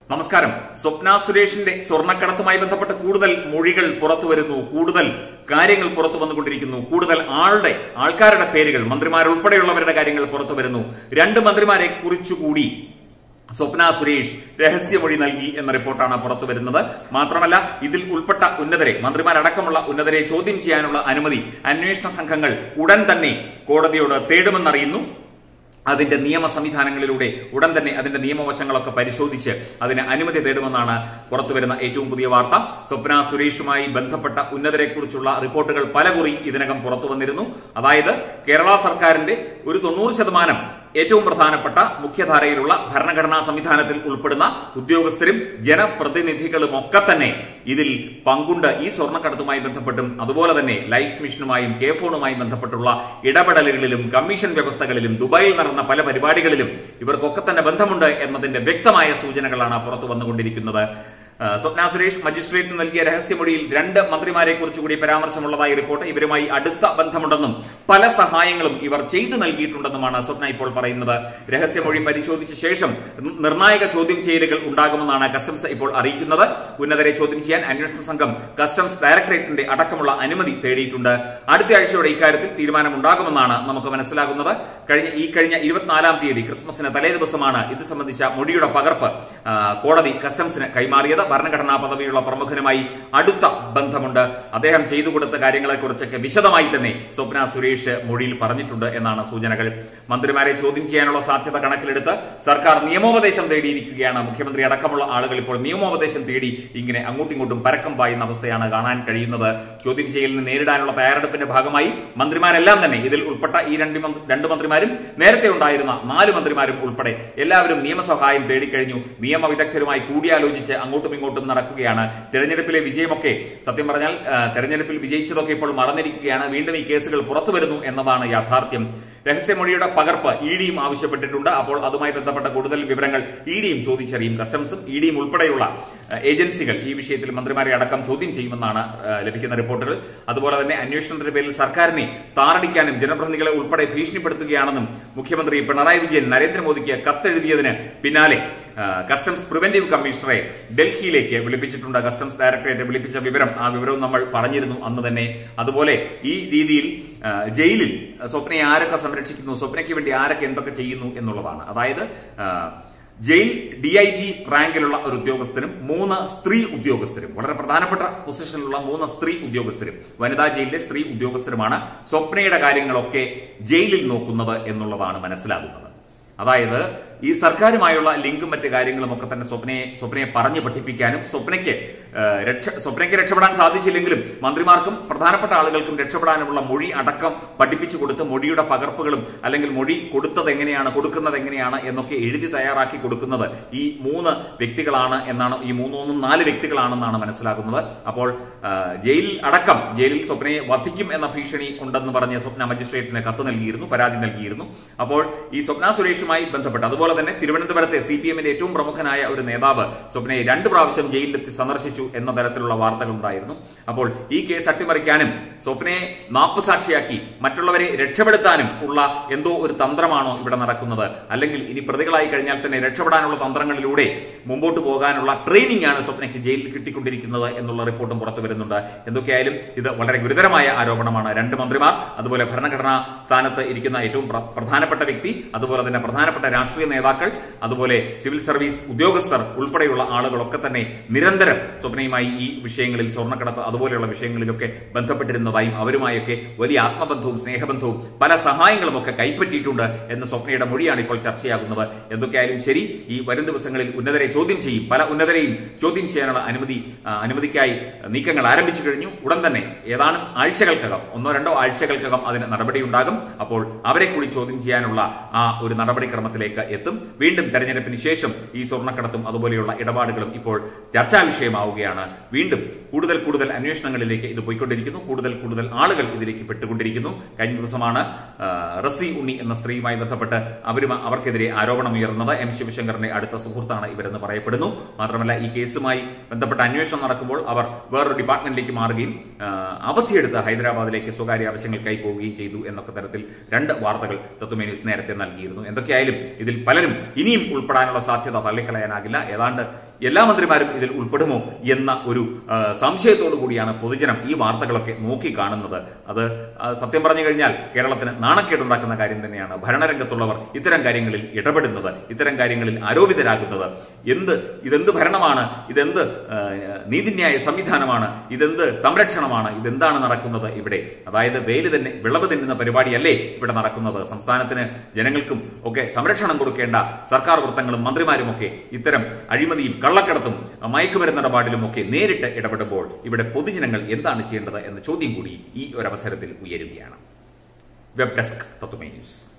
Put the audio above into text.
നമസ്കാരം സ്വപ്ന സുരേഷിന്റെ സ്വർണ്ണക്കടത്തുമായി ബന്ധപ്പെട്ട് കൂടുതൽ മൊഴികൾ പുറത്തു വരുന്നു കൂടുതൽ കാര്യങ്ങൾ പുറത്തു വന്നുകൊണ്ടിരിക്കുന്നു കൂടുതൽ ആളുടെ ആൾക്കാരുടെ പേരുകൾ മന്ത്രിമാരുൾപ്പെടെയുള്ളവരുടെ കാര്യങ്ങൾ പുറത്തു വരുന്നു രണ്ട് മന്ത്രിമാരെ കുറിച്ചുകൂടി സ്വപ്ന സുരേഷ് രഹസ്യമൊഴി നൽകി എന്ന റിപ്പോർട്ടാണ് പുറത്തു വരുന്നത് മാത്രമല്ല ഇതിൽ ഉൾപ്പെട്ട ഉന്നതരെ മന്ത്രിമാരടക്കമുള്ള ഉന്നതരെ ചോദ്യം ചെയ്യാനുള്ള അനുമതി അന്വേഷണ സംഘങ്ങൾ ഉടൻ തന്നെ കോടതിയോട് തേടുമെന്നറിയുന്നു അതിന്റെ നിയമ സംവിധാനങ്ങളിലൂടെ ഉടൻ തന്നെ അതിന്റെ നിയമവശങ്ങളൊക്കെ പരിശോധിച്ച് അതിന് അനുമതി തേടുമെന്നാണ് പുറത്തുവരുന്ന ഏറ്റവും പുതിയ വാർത്ത സ്വപ്ന സുരേഷുമായി ബന്ധപ്പെട്ട ഉന്നതരെക്കുറിച്ചുള്ള റിപ്പോർട്ടുകൾ പലകുറി ഇതിനകം പുറത്തു വന്നിരുന്നു അതായത് കേരള സർക്കാരിന്റെ ഒരു തൊണ്ണൂറ് ശതമാനം ഏറ്റവും പ്രധാനപ്പെട്ട മുഖ്യധാരയിലുള്ള ഭരണഘടനാ സംവിധാനത്തിൽ ഉൾപ്പെടുന്ന ഉദ്യോഗസ്ഥരും ജനപ്രതിനിധികളും ഒക്കെ തന്നെ ഇതിൽ പങ്കുണ്ട് ഈ സ്വർണ്ണക്കടത്തുമായി ബന്ധപ്പെട്ടും അതുപോലെ തന്നെ ലൈഫ് മിഷനുമായും കെ ഫോണുമായും ബന്ധപ്പെട്ടുള്ള ഇടപെടലുകളിലും കമ്മീഷൻ വ്യവസ്ഥകളിലും ദുബായിൽ നടന്ന പല പരിപാടികളിലും ഇവർക്കൊക്കെ തന്നെ ബന്ധമുണ്ട് എന്നതിന്റെ വ്യക്തമായ സൂചനകളാണ് പുറത്തു വന്നുകൊണ്ടിരിക്കുന്നത് ആ, സ്വപ്ന സുരേഷ് മജിസ്ട്രേറ്റിന് നൽകിയ രഹസ്യമൊഴിയിൽ രണ്ട് മന്ത്രിമാരെ കുറിച്ചുകൂടി പരാമർശമുള്ളതായി റിപ്പോർട്ട് ഇവരുമായി അടുത്ത ബന്ധമുണ്ടെന്നും പല സഹായങ്ങളും ഇവർ ചെയ്തു നൽകിയിട്ടുണ്ടെന്നുമാണ് സ്വപ്ന ഇപ്പോൾ പറയുന്നത് രഹസ്യമൊഴി പരിശോധിച്ച ശേഷം നിർണായക ചോദ്യം ചെയ്യലുകൾ ഉണ്ടാകുമെന്നാണ് കസ്റ്റംസ് ഇപ്പോൾ അറിയിക്കുന്നത് ഉന്നതരെ ചോദ്യം ചെയ്യാൻ അന്വേഷണ സംഘം കസ്റ്റംസ് ഡയറക്ടറേറ്റിന്റെ അടക്കമുള്ള അനുമതി തേടിയിട്ടുണ്ട് അടുത്ത ആഴ്ചയോടെ ഇക്കാര്യത്തിൽ തീരുമാനമുണ്ടാകുമെന്നാണ് നമുക്ക് മനസ്സിലാകുന്നത് കഴിഞ്ഞ ഈ കഴിഞ്ഞ ഇരുപത്തിനാലാം തീയതി ക്രിസ്മസിന് തലേ ദിവസമാണ് ഇത് സംബന്ധിച്ച മൊഴിയുടെ പകർപ്പ് ആ, കോടതി കസ്റ്റംസിന് കൈമാറിയത് ഭരണഘടനാ പദവിയുള്ള പ്രമുഖനുമായി അടുത്ത ബന്ധമുണ്ട് അദ്ദേഹം ചെയ്തു കൊടുത്ത കാര്യങ്ങളെക്കുറിച്ചൊക്കെ വിശദമായി തന്നെ സ്വപ്ന സുരേഷ് മൊഴിയിൽ പറഞ്ഞിട്ടുണ്ട് എന്നാണ് സൂചനകൾ മന്ത്രിമാരെ ചോദ്യം ചെയ്യാനുള്ള സാധ്യത കണക്കിലെടുത്ത് സർക്കാർ നിയമോപദേശം തേടിയിരിക്കുകയാണ് മുഖ്യമന്ത്രി അടക്കമുള്ള ആളുകൾ ഇപ്പോൾ നിയമോപദേശം തേടി ഇങ്ങനെ അങ്ങോട്ടും ഇങ്ങോട്ടും പരക്കം പായുന്ന അവസ്ഥയാണ് കാണാൻ കഴിയുന്നത് ചോദ്യം ചെയ്യലിന് നേരിടാനുള്ള തയ്യാറെടുപ്പിന്റെ ഭാഗമായി മന്ത്രിമാരെല്ലാം തന്നെ ഇതിൽ ഉൾപ്പെട്ട ഈ രണ്ട് മന്ത്രി- രണ്ട് മന്ത്രിമാരും നേരത്തെ ഉണ്ടായിരുന്ന നാല് മന്ത്രിമാരും ഉൾപ്പെടെ എല്ലാവരും നിയമസഹായം തേടിക്കഴിഞ്ഞു നിയമവിദഗ്ധരുമായി കൂടിയാലോചിച്ച് അങ്ങോട്ടും ഇങ്ങോട്ടും നടക്കുകയാണ് തെരഞ്ഞെടുപ്പിലെ വിജയമൊക്കെ സത്യം പറഞ്ഞാൽ ആ, തെരഞ്ഞെടുപ്പിൽ വിജയിച്ചതൊക്കെ ഇപ്പോൾ മറന്നിരിക്കുകയാണ് വീണ്ടും ഈ കേസുകൾ പുറത്തു വരുന്നു എന്നതാണ് യാഥാർത്ഥ്യം രഹസ്യമൊഴിയുടെ പകർപ്പ് ഇ ഡിയും ആവശ്യപ്പെട്ടിട്ടുണ്ട് അപ്പോൾ അതുമായി ബന്ധപ്പെട്ട കൂടുതൽ വിവരങ്ങൾ ഇ ഡിയും ചോദിച്ചറിയും കസ്റ്റംസും ഇ ഡിയും ഉൾപ്പെടെയുള്ള ആ, ഏജൻസികൾ ഈ വിഷയത്തിൽ മന്ത്രിമാരെ അടക്കം ചോദ്യം ചെയ്യുമെന്നാണ് ആ, ലഭിക്കുന്ന റിപ്പോർട്ടുകൾ അതുപോലെ തന്നെ അന്വേഷണത്തിന്റെ പേരിൽ സർക്കാരിനെ താറടിക്കാനും ജനപ്രതിനിധികളെ ഉൾപ്പെടെ ഭീഷണിപ്പെടുത്തുകയാണെന്നും മുഖ്യമന്ത്രി പിണറായി വിജയൻ നരേന്ദ്രമോദിക്ക് കത്തെഴുതിയതിന് പിന്നാലെ ആ, കസ്റ്റംസ് പ്രിവന്റീവ് കമ്മീഷണറെ ഡൽഹിയിലേക്ക് വിളിപ്പിച്ചിട്ടുണ്ട് കസ്റ്റംസ് ഡയറക്ടറേറ്റ് വിളിപ്പിച്ച വിവരം ആ വിവരവും നമ്മൾ പറഞ്ഞിരുന്നു അന്ന് തന്നെ അതുപോലെ ഈ രീതിയിൽ ആ, ജയിലിൽ സ്വപ്നയെ ആരൊക്കെ സംരക്ഷിക്കുന്നു സ്വപ്നയ്ക്ക് വേണ്ടി ആരൊക്കെ എന്തൊക്കെ ചെയ്യുന്നു എന്നുള്ളതാണ് അതായത് ആ, ജയിൽ ഡി ഐ ജി റാങ്കിലുള്ള ഒരു ഉദ്യോഗസ്ഥരും മൂന്ന് സ്ത്രീ ഉദ്യോഗസ്ഥരും വളരെ പ്രധാനപ്പെട്ട പൊസിഷനിലുള്ള മൂന്ന് സ്ത്രീ ഉദ്യോഗസ്ഥരും വനിതാ ജയിലിലെ സ്ത്രീ ഉദ്യോഗസ്ഥരുമാണ് സ്വപ്നയുടെ കാര്യങ്ങളൊക്കെ ജയിലിൽ നോക്കുന്നത് എന്നുള്ളതാണ് മനസ്സിലാകുന്നത് അതായത് ഈ സർക്കാരുമായുള്ള ലിങ്കും മറ്റു കാര്യങ്ങളും ഒക്കെ തന്നെ സ്വപ്നയെ സ്വപ്നയെ പറഞ്ഞു പഠിപ്പിക്കാനും സ്വപ്നയ്ക്ക് ആ, രക്ഷ സ്വപ്നയ്ക്ക് രക്ഷപ്പെടാൻ സാധിച്ചില്ലെങ്കിലും മന്ത്രിമാർക്കും പ്രധാനപ്പെട്ട ആളുകൾക്കും രക്ഷപ്പെടാനുമുള്ള മൊഴി അടക്കം പഠിപ്പിച്ചു കൊടുത്ത് മൊഴിയുടെ പകർപ്പുകളും അല്ലെങ്കിൽ മൊഴി കൊടുത്തത് എങ്ങനെയാണ് കൊടുക്കുന്നത് എങ്ങനെയാണ് എന്നൊക്കെ എഴുതി തയ്യാറാക്കി കൊടുക്കുന്നത് ഈ മൂന്ന് വ്യക്തികളാണ് എന്നാണ് ഈ മൂന്നൊന്നും നാല് വ്യക്തികളാണെന്നാണ് മനസ്സിലാക്കുന്നത് അപ്പോൾ ആ, ജയിലിൽ അടക്കം ജയിലിൽ സ്വപ്നയെ വധിക്കും എന്ന ഭീഷണി ഉണ്ടെന്ന് പറഞ്ഞ് സ്വപ്ന മജിസ്ട്രേറ്റിന് കത്ത് നൽകിയിരുന്നു പരാതി നൽകിയിരുന്നു അപ്പോൾ ഈ സ്വപ്ന സുരേഷുമായി ബന്ധപ്പെട്ട് അതുപോലെ തന്നെ തിരുവനന്തപുരത്തെ സി പി എമ്മിന്റെ ഏറ്റവും പ്രമുഖനായ ഒരു നേതാവ് സ്വപ്നയെ രണ്ട് പ്രാവശ്യം ജയിലിലെത്തി സന്ദർശിച്ചു എന്ന തരത്തിലുള്ള വാർത്തകൾ ഉണ്ടായിരുന്നു അപ്പോൾ ഈ കേസ് അട്ടിമറിക്കാനും സ്വപ്നയെ മാപ്പുസാക്ഷിയാക്കി മറ്റുള്ളവരെ രക്ഷപ്പെടുത്താനും ഉള്ള എന്തോ ഒരു തന്ത്രമാണോ ഇവിടെ നടക്കുന്നത് അല്ലെങ്കിൽ ഇനി പ്രതികളായി കഴിഞ്ഞാൽ തന്നെ രക്ഷപ്പെടാനുള്ള തന്ത്രങ്ങളിലൂടെ മുമ്പോട്ട് പോകാനുള്ള ട്രെയിനിങ് ആണ് സ്വപ്നയ്ക്ക് ജയിലിൽ കിട്ടിക്കൊണ്ടിരിക്കുന്നത് എന്നുള്ള റിപ്പോർട്ടും പുറത്തു വരുന്നുണ്ട് എന്തൊക്കെയായാലും ഇത് വളരെ ഗുരുതരമായ ആരോപണമാണ് രണ്ട് മന്ത്രിമാർ അതുപോലെ ഭരണഘടനാ സ്ഥാനത്ത് ഇരിക്കുന്ന ഏറ്റവും പ്ര- പ്രധാനപ്പെട്ട വ്യക്തി അതുപോലെ തന്നെ പ്രധാനപ്പെട്ട രാഷ്ട്രീയ നേതാക്കൾ അതുപോലെ സിവിൽ സർവീസ് ഉദ്യോഗസ്ഥർ ഉൾപ്പെടെയുള്ള ആളുകളൊക്കെ തന്നെ നിരന്തരം സ്വപ്നയുമായി ഈ വിഷയങ്ങളിൽ സ്വർണ്ണക്കടത്ത് അതുപോലെയുള്ള വിഷയങ്ങളിലൊക്കെ ബന്ധപ്പെട്ടിരുന്നതായും അവരുമായൊക്കെ വലിയ ആത്മബന്ധവും സ്നേഹബന്ധവും പല സഹായങ്ങളും ഒക്കെ കൈപ്പറ്റിയിട്ടുണ്ട് എന്ന് സ്വപ്നയുടെ മൊഴിയാണ് ഇപ്പോൾ ചർച്ചയാകുന്നത് എന്തൊക്കെയായാലും ശരി ഈ വരും ദിവസങ്ങളിൽ ഉന്നതരെ ചോദ്യം ചെയ്യും പല ഉന്നതരെയും ചോദ്യം ചെയ്യാനുള്ള അനുമതി ആ, അനുമതിക്കായി നീക്കങ്ങൾ ആരംഭിച്ചു കഴിഞ്ഞു ഉടൻ തന്നെ ഏതാനും ആഴ്ചകൾക്കകം ഒന്നോ രണ്ടോ ആഴ്ചകൾക്കകം അതിന് നടപടിയുണ്ടാകും അപ്പോൾ അവരെ കൂടി ചോദ്യം ചെയ്യാനുള്ള ആ ഒരു നടപടിക്രമത്തിലേക്ക് എത്തും വീണ്ടും തെരഞ്ഞെടുപ്പിന് ശേഷം ഈ സ്വർണ്ണക്കടത്തും അതുപോലെയുള്ള ഇടപാടുകളും ഇപ്പോൾ ചർച്ചാ വിഷയമാവുകയാണ് വീണ്ടും കൂടുതൽ കൂടുതൽ അന്വേഷണങ്ങളിലേക്ക് ഇത് പോയിക്കൊണ്ടിരിക്കുന്നു കൂടുതൽ കൂടുതൽ ആളുകൾ ഇതിലേക്ക് പെട്ടുകൊണ്ടിരിക്കുന്നു കഴിഞ്ഞ ദിവസമാണ് ആ, റസി ഉണ്ണി എന്ന സ്ത്രീയുമായി ബന്ധപ്പെട്ട് അവരും അവർക്കെതിരെ ആരോപണം ഉയർന്നത് എം ശിവശങ്കറിന്റെ അടുത്ത സുഹൃത്താണ് ഇവരെന്ന് പറയപ്പെടുന്നു മാത്രമല്ല ഈ കേസുമായി ബന്ധപ്പെട്ട അന്വേഷണം നടക്കുമ്പോൾ അവർ വേറൊരു ഡിപ്പാർട്ട്മെന്റിലേക്ക് മാറുകയും ആ, അവധിയെടുത്ത് ഹൈദരാബാദിലേക്ക് സ്വകാര്യ ആവശ്യങ്ങൾക്കായി പോവുകയും ചെയ്തു എന്നൊക്കെ തരത്തിൽ രണ്ട് വാർത്തകൾ തത്വമേ ന്യൂസ് നേരത്തെ നൽകിയിരുന്നു എന്തൊക്കെയായാലും ഇതിൽ പലരും ഇനിയും ഉൾപ്പെടാനുള്ള സാധ്യത തള്ളിക്കളയാനാകില്ല ഏതാണ്ട് എല്ലാ മന്ത്രിമാരും ഇതിൽ ഉൾപ്പെടുമോ എന്ന ഒരു ആ, സംശയത്തോടു കൂടിയാണ് പൊതുജനം ഈ വാർത്തകളൊക്കെ നോക്കി കാണുന്നത് അത് ആ, സത്യം പറഞ്ഞു കഴിഞ്ഞാൽ കേരളത്തിന് നാണക്കേടുണ്ടാക്കുന്ന കാര്യം തന്നെയാണ് ഭരണരംഗത്തുള്ളവർ ഇത്തരം കാര്യങ്ങളിൽ ഇടപെടുന്നത് ഇത്തരം കാര്യങ്ങളിൽ ആരോപിതരാകുന്നത് എന്ത് ഇതെന്ത് ഭരണമാണ് ഇതെന്ത് ആ, നീതിന്യായ സംവിധാനമാണ് ഇതെന്ത് സംരക്ഷണമാണ് ഇതെന്താണ് നടക്കുന്നത് ഇവിടെ അതായത് വേല് തന്നെ വിളവ് തിന്നുന്ന പരിപാടിയല്ലേ ഇവിടെ നടക്കുന്നത് സംസ്ഥാനത്തിന് ജനങ്ങൾക്കും ഒക്കെ സംരക്ഷണം കൊടുക്കേണ്ട സർക്കാർ വൃത്തങ്ങളും മന്ത്രിമാരും ഒക്കെ ഇത്തരം അഴിമതിയും കള്ളക്കടത്തും മയക്കുമരുന്ന് ഇടപാടിലും ഒക്കെ നേരിട്ട് ഇടപെടുമ്പോൾ ഇവിടെ പൊതുജനങ്ങൾ എന്താണ് ചെയ്യേണ്ടത് എന്ന ചോദ്യം കൂടി ഈ ഒരു അവസരത്തിൽ ഉയരുകയാണ് വെബ് ഡെസ്ക് തത്വമേ ന്യൂസ്